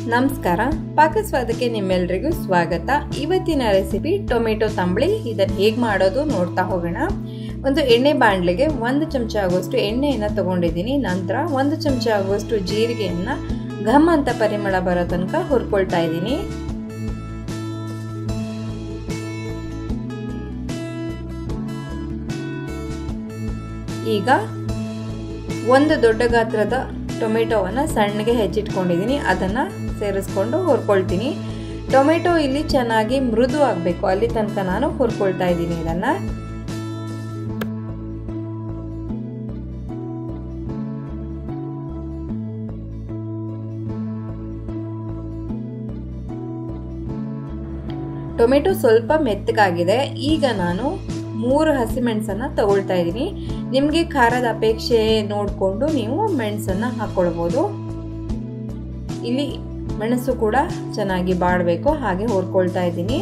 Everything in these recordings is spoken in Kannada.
ನಮಸ್ಕಾರ ಪಾಕಸ್ವಾದಕ್ಕೆ ನಿಮ್ಮೆಲ್ರಿಗೂ ಸ್ವಾಗತ ಇವತ್ತಿನ ರೆಸಿಪಿ ಟೊಮೆಟೊ ತಂಬಳಿ ಇದನ್ನು ಹೇಗೆ ಮಾಡೋದು ನೋಡ್ತಾ ಹೋಗೋಣ ಒಂದು ಎಣ್ಣೆ ಬಾಣಲೆಗೆ ಒಂದು ಚಮಚ ಆಗುವಷ್ಟು ಎಣ್ಣೆಯನ್ನು ತಗೊಂಡಿದ್ದೀನಿ ನಂತರ ಒಂದು ಚಮಚ ಆಗುವಷ್ಟು ಜೀರಿಗೆಯನ್ನು ಘಮ್ ಅಂತ ಪರಿಮಳ ಬರೋ ತನಕ ಹುರ್ಕೊಳ್ತಾ ಇದ್ದೀನಿ ಈಗ ಒಂದು ದೊಡ್ಡ ಗಾತ್ರದ ಟೊಮೆಟೊವನ್ನು ಸಣ್ಣಗೆ ಹೆಚ್ಚಿಟ್ಕೊಂಡಿದ್ದೀನಿ ಅದನ್ನು ಸೇರಿಸ್ಕೊಂಡು ಹುರ್ಕೊಳ್ತೀನಿ ಟೊಮೆಟೊ ಇಲ್ಲಿ ಚೆನ್ನಾಗಿ ಮೃದು ಆಗಬೇಕು ಅಲ್ಲಿ ತನಕ ನಾನು ಹುರ್ಕೊಳ್ತಾ ಇದ್ದೀನಿ ಇದನ್ನು ಟೊಮೆಟೊ ಸ್ವಲ್ಪ ಮೆತ್ತಗಾಗಿದೆ ಈಗ ನಾನು ಮೂರು ಹಸಿಮೆಣಸನ್ನು ತಗೊಳ್ತಾ ಇದ್ದೀನಿ ನಿಮಗೆ ಖಾರದ ಅಪೇಕ್ಷೆ ನೋಡಿಕೊಂಡು ನೀವು ಮೆಣಸನ್ನು ಹಾಕ್ಕೊಳ್ಬೋದು ಇಲ್ಲಿ ಮೆಣಸು ಕೂಡ ಚೆನ್ನಾಗಿ ಬಾಡಬೇಕು ಹಾಗೆ ಹುರ್ಕೊಳ್ತಾ ಇದ್ದೀನಿ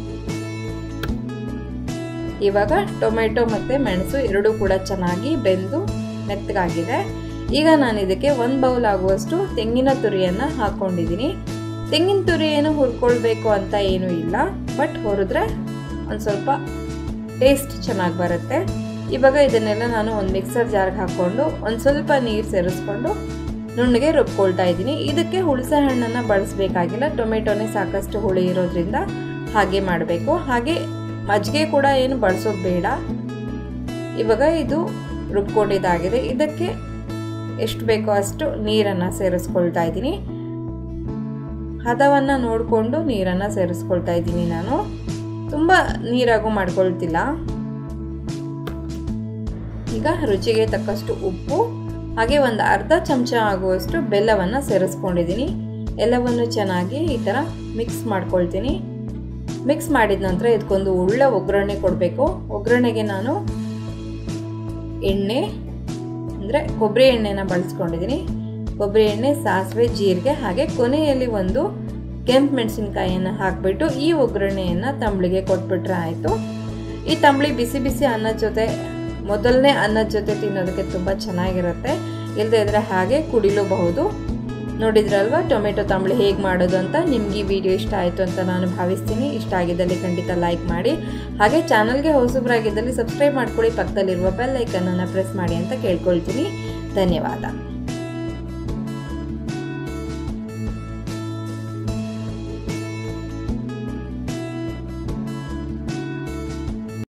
ಇವಾಗ ಟೊಮೆಟೊ ಮತ್ತು ಮೆಣಸು ಎರಡೂ ಕೂಡ ಚೆನ್ನಾಗಿ ಬೆಂದು ಮೆತ್ತಗಾಗಿದೆ ಈಗ ನಾನು ಇದಕ್ಕೆ ಒಂದು ಬೌಲ್ ಆಗುವಷ್ಟು ತೆಂಗಿನ ತುರಿಯನ್ನು ಹಾಕ್ಕೊಂಡಿದ್ದೀನಿ ತೆಂಗಿನ ತುರಿ ಏನು ಹುರ್ಕೊಳ್ಬೇಕು ಅಂತ ಏನೂ ಇಲ್ಲ ಬಟ್ ಹುರಿದ್ರೆ ಒಂದು ಸ್ವಲ್ಪ ಟೇಸ್ಟ್ ಚೆನ್ನಾಗಿ ಬರುತ್ತೆ ಇವಾಗ ಇದನ್ನೆಲ್ಲ ನಾನು ಒಂದು ಮಿಕ್ಸರ್ ಜಾರ್ಗೆ ಹಾಕ್ಕೊಂಡು ಒಂದು ಸ್ವಲ್ಪ ನೀರು ಸೇರಿಸ್ಕೊಂಡು ನುಣ್ಣಗೆ ರುಬ್ಕೊಳ್ತಾ ಇದ್ದೀನಿ ಇದಕ್ಕೆ ಹುಣಸೆ ಹಣ್ಣನ್ನು ಬಳಸಬೇಕಾಗಿಲ್ಲ ಟೊಮೆಟೊನೇ ಸಾಕಷ್ಟು ಹುಳಿ ಇರೋದ್ರಿಂದ ಹಾಗೆ ಮಾಡಬೇಕು ಹಾಗೆ ಮಜ್ಜಿಗೆ ಕೂಡ ಏನು ಬಳಸೋದು ಬೇಡ ಇವಾಗ ಇದು ರುಬ್ಕೊಂಡಿದ್ದಾಗಿದೆ ಇದಕ್ಕೆ ಎಷ್ಟು ಬೇಕೋ ಅಷ್ಟು ನೀರನ್ನು ಸೇರಿಸ್ಕೊಳ್ತಾ ಇದ್ದೀನಿ ಹದವನ್ನು ನೋಡಿಕೊಂಡು ನೀರನ್ನು ಸೇರಿಸ್ಕೊಳ್ತಾ ಇದ್ದೀನಿ ನಾನು ತುಂಬ ನೀರಾಗೂ ಮಾಡ್ಕೊಳ್ತಿಲ್ಲ ಈಗ ರುಚಿಗೆ ತಕ್ಕಷ್ಟು ಉಪ್ಪು ಹಾಗೆ ಒಂದು ಅರ್ಧ ಚಮಚ ಆಗುವಷ್ಟು ಬೆಲ್ಲವನ್ನು ಸೇರಿಸ್ಕೊಂಡಿದ್ದೀನಿ ಎಲ್ಲವನ್ನು ಚೆನ್ನಾಗಿ ಈ ಥರ ಮಿಕ್ಸ್ ಮಾಡ್ಕೊಳ್ತೀನಿ ಮಿಕ್ಸ್ ಮಾಡಿದ ನಂತರ ಇದಕ್ಕೊಂದು ಒಳ್ಳೆ ಒಗ್ಗರಣೆ ಕೊಡಬೇಕು ಒಗ್ಗರಣೆಗೆ ನಾನು ಎಣ್ಣೆ ಅಂದರೆ ಕೊಬ್ಬರಿ ಎಣ್ಣೆನ ಬಳಸ್ಕೊಂಡಿದ್ದೀನಿ ಕೊಬ್ಬರಿ ಎಣ್ಣೆ ಸಾಸಿವೆ ಜೀರಿಗೆ ಹಾಗೆ ಕೊನೆಯಲ್ಲಿ ಒಂದು ಕೆಂಪು ಮೆಣಸಿನ್ಕಾಯಿಯನ್ನು ಹಾಕಿಬಿಟ್ಟು ಈ ಒಗ್ಗರಣೆಯನ್ನು ತಂಬಳಿಗೆ ಕೊಟ್ಬಿಟ್ರೆ ಆಯಿತು ಈ ತಂಬಳಿ ಬಿಸಿ ಬಿಸಿ ಅನ್ನದ ಜೊತೆ ಮೊದಲನೇ ಅನ್ನದ ಜೊತೆ ತಿನ್ನೋದಕ್ಕೆ ತುಂಬ ಚೆನ್ನಾಗಿರುತ್ತೆ ಇಲ್ಲದೆ ಇದ್ರೆ ಹಾಗೆ ಕುಡಿಲೂಬಹುದು ನೋಡಿದ್ರಲ್ವ ಟೊಮೆಟೊ ತಂಬಳಿ ಹೇಗೆ ಮಾಡೋದು ಅಂತ ನಿಮ್ಗೆ ಈ ವಿಡಿಯೋ ಇಷ್ಟ ಆಯಿತು ಅಂತ ನಾನು ಭಾವಿಸ್ತೀನಿ ಇಷ್ಟ ಆಗಿದ್ದಲ್ಲಿ ಖಂಡಿತ ಲೈಕ್ ಮಾಡಿ ಹಾಗೆ ಚಾನಲ್ಗೆ ಹೊಸಬ್ರಾಗಿದ್ದಲ್ಲಿ ಸಬ್ಸ್ಕ್ರೈಬ್ ಮಾಡ್ಕೊಳ್ಳಿ ಪಕ್ಕದಲ್ಲಿರುವ ಬೆಲ್ ಐಕನನ್ನು ಪ್ರೆಸ್ ಮಾಡಿ ಅಂತ ಕೇಳ್ಕೊಳ್ತೀನಿ ಧನ್ಯವಾದ